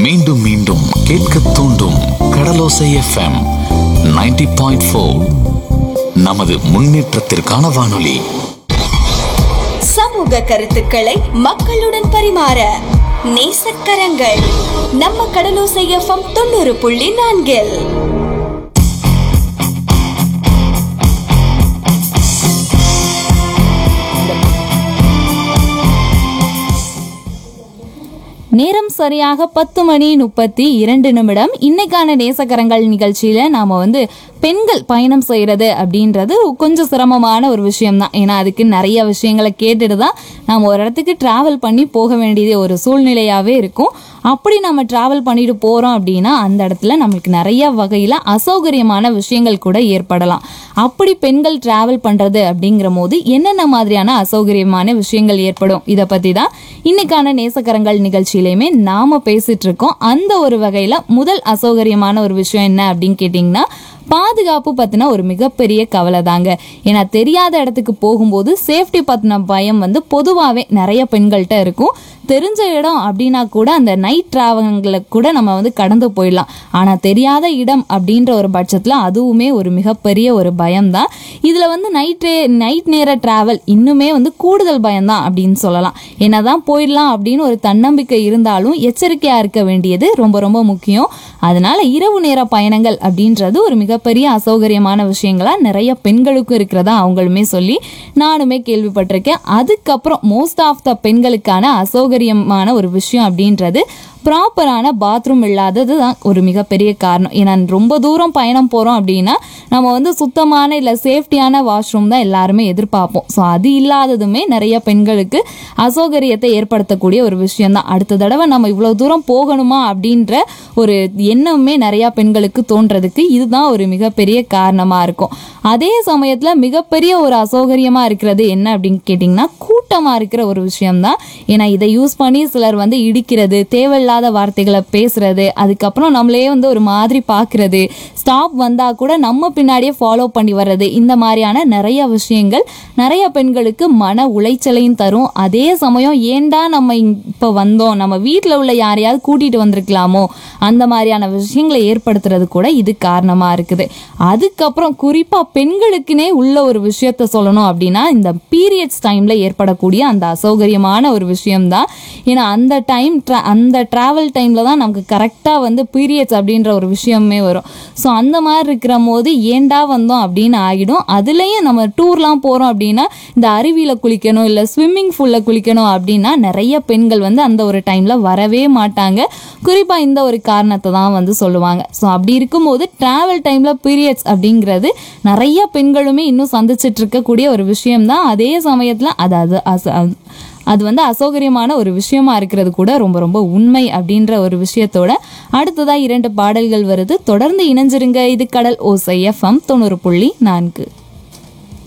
மீண்டும் மீண்டும் கேட்க தூண்டும் கடலோசை எஃப்எம் 90.4 பாயிண்ட் ஃபோர் நமது முன்னேற்றத்திற்கான வானொலி சமூக கருத்துக்களை மக்களுடன் பரிமாற நேசக்கரங்கள் நம்ம கடலோசை எஃப்எம் தொண்ணூறு புள்ளி நான்கில் நேரம் சரியாக பத்து மணி முப்பத்தி இரண்டு நிமிடம் இன்னைக்கான நேசக்கரங்கள் நிகழ்ச்சியில நாம வந்து பெண்கள் பயணம் செய்யறது அப்படின்றது கொஞ்சம் சிரமமான ஒரு விஷயம் தான் ஏன்னா அதுக்கு நிறைய விஷயங்களை கேட்டுட்டு தான் நம்ம ஒரு இடத்துக்கு டிராவல் பண்ணி போக வேண்டியது ஒரு சூழ்நிலையாவே இருக்கும் அப்படி நம்ம டிராவல் பண்ணிட்டு போறோம் அப்படின்னா அந்த இடத்துல நம்மளுக்கு நிறைய வகையில அசௌகரியமான விஷயங்கள் கூட ஏற்படலாம் அப்படி பெண்கள் டிராவல் பண்றது அப்படிங்கிற போது என்னென்ன மாதிரியான அசௌகரியமான விஷயங்கள் ஏற்படும் இதை பத்தி தான் இன்னைக்கான நேசக்கரங்கள் நிகழ்ச்சியிலையுமே நாம பேசிட்டு இருக்கோம் அந்த ஒரு வகையில முதல் அசௌகரியமான ஒரு விஷயம் என்ன அப்படின்னு கேட்டிங்கன்னா பாதுகாப்பு பத்தின ஒரு மிகப்பெரிய கவலை தாங்க ஏன்னா தெரியாத இடத்துக்கு போகும்போது சேஃப்டி பத்தின பயம் வந்து பொதுவாகவே நிறைய பெண்கள்கிட்ட இருக்கும் தெரிஞ்ச இடம் அப்படின்னா கூட அந்த நைட் டிராவலில் கூட நம்ம வந்து கடந்து போயிடலாம் ஆனால் தெரியாத இடம் அப்படின்ற ஒரு பட்சத்தில் அதுவுமே ஒரு மிகப்பெரிய ஒரு பயம்தான் இதில் வந்து நைட்டு நைட் நேர டிராவல் இன்னுமே வந்து கூடுதல் பயம்தான் அப்படின்னு சொல்லலாம் என்னதான் போயிடலாம் அப்படின்னு ஒரு தன்னம்பிக்கை இருந்தாலும் எச்சரிக்கையாக இருக்க வேண்டியது ரொம்ப ரொம்ப முக்கியம் அதனால இரவு நேர பயணங்கள் அப்படின்றது ஒரு மிகப்பெரிய அசௌகரியமான விஷயங்களா நிறைய பெண்களுக்கும் இருக்கிறதா அவங்களுமே சொல்லி நானுமே கேள்விப்பட்டிருக்கேன் அதுக்கப்புறம் மோஸ்ட் ஆஃப் த பெண்களுக்கான அசௌகரியமான ஒரு விஷயம் அப்படின்றது ப்ராப்பரான பாத்ரூம் இல்லாதது தான் ஒரு மிகப்பெரிய காரணம் ஏன்னா ரொம்ப தூரம் பயணம் போகிறோம் அப்படின்னா நம்ம வந்து சுத்தமான இல்லை சேஃப்டியான வாஷ்ரூம் தான் எல்லாருமே எதிர்பார்ப்போம் ஸோ அது இல்லாததுமே நிறைய பெண்களுக்கு அசௌகரியத்தை ஏற்படுத்தக்கூடிய ஒரு விஷயம் தான் அடுத்த தடவை நம்ம இவ்வளோ தூரம் போகணுமா அப்படின்ற ஒரு எண்ணமே நிறைய பெண்களுக்கு தோன்றதுக்கு இதுதான் ஒரு மிகப்பெரிய காரணமாக இருக்கும் அதே சமயத்தில் மிகப்பெரிய ஒரு அசௌகரியமாக இருக்கிறது என்ன அப்படின்னு கேட்டிங்கன்னா கூட்டமாக இருக்கிற ஒரு விஷயம்தான் ஏன்னா இதை யூஸ் பண்ணி சிலர் வந்து இடிக்கிறது தேவையில்லாத வார்த்தைகளை பேசுறது அதுக்கப்புறம் நம்மளே வந்து ஒரு மாதிரி பார்க்கறது ஸ்டாப் வந்தால் கூட நம்ம பின்னாடியே ஃபாலோ பண்ணி வர்றது இந்த மாதிரியான நிறைய விஷயங்கள் நிறைய பெண்களுக்கு மன உளைச்சலையும் தரும் அதே சமயம் ஏண்டா நம்ம இப்போ வந்தோம் நம்ம வீட்டில் உள்ள யாரையாவது கூட்டிகிட்டு வந்திருக்கலாமோ அந்த மாதிரியான விஷயங்களை ஏற்படுத்துறது கூட இது காரணமாக இருக்குது அதுக்கப்புறம் குறிப்பாக பெண்களுக்குனே உள்ள ஒரு விஷயத்த சொல்லணும் அப்படின்னா இந்த பீரியட்ஸ் டைமில் ஏற்படக்கூடிய அந்த அசௌகரியமான ஒரு விஷயம்தான் ஏன்னா அந்த டைம் அந்த ட்ராவல் டைமில் தான் நமக்கு கரெக்டாக வந்து பீரியட்ஸ் அப்படின்ற ஒரு விஷயமே வரும் ஸோ அந்த மாதிரி இருக்கிற போது ஏண்டா வந்தோம் அப்படின்னு ஆகிடும் அதுலேயும் நம்ம டூர்லாம் போகிறோம் அப்படின்னா இந்த அருவியில் குளிக்கணும் இல்லை ஸ்விம்மிங் ஃபூலில் குளிக்கணும் அப்படின்னா நிறைய பெண்கள் வந்து அந்த ஒரு டைமில் வரவே மாட்டாங்க குறிப்பாக இந்த ஒரு காரணத்தை தான் வந்து சொல்லுவாங்க ஸோ அப்படி இருக்கும்போது ட்ராவல் டைமில் பீரியட்ஸ் அப்படிங்கிறது நிறைய பெண்களுமே இன்னும் சந்திச்சிட்டு இருக்கக்கூடிய ஒரு விஷயம்தான் அதே சமயத்தில் அது அது அச- அது- அது வந்து அசௌகரியமான ஒரு விஷயமா இருக்கிறது கூட ரொம்ப ரொம்ப உண்மை அப்படின்ற ஒரு விஷயத்தோட அடுத்ததா இரண்டு பாடல்கள் வருது தொடர்ந்து இணைஞ்சிருங்க இது கடல் ஓசை எஃப்எம் தொண்ணூறு புள்ளி நான்கு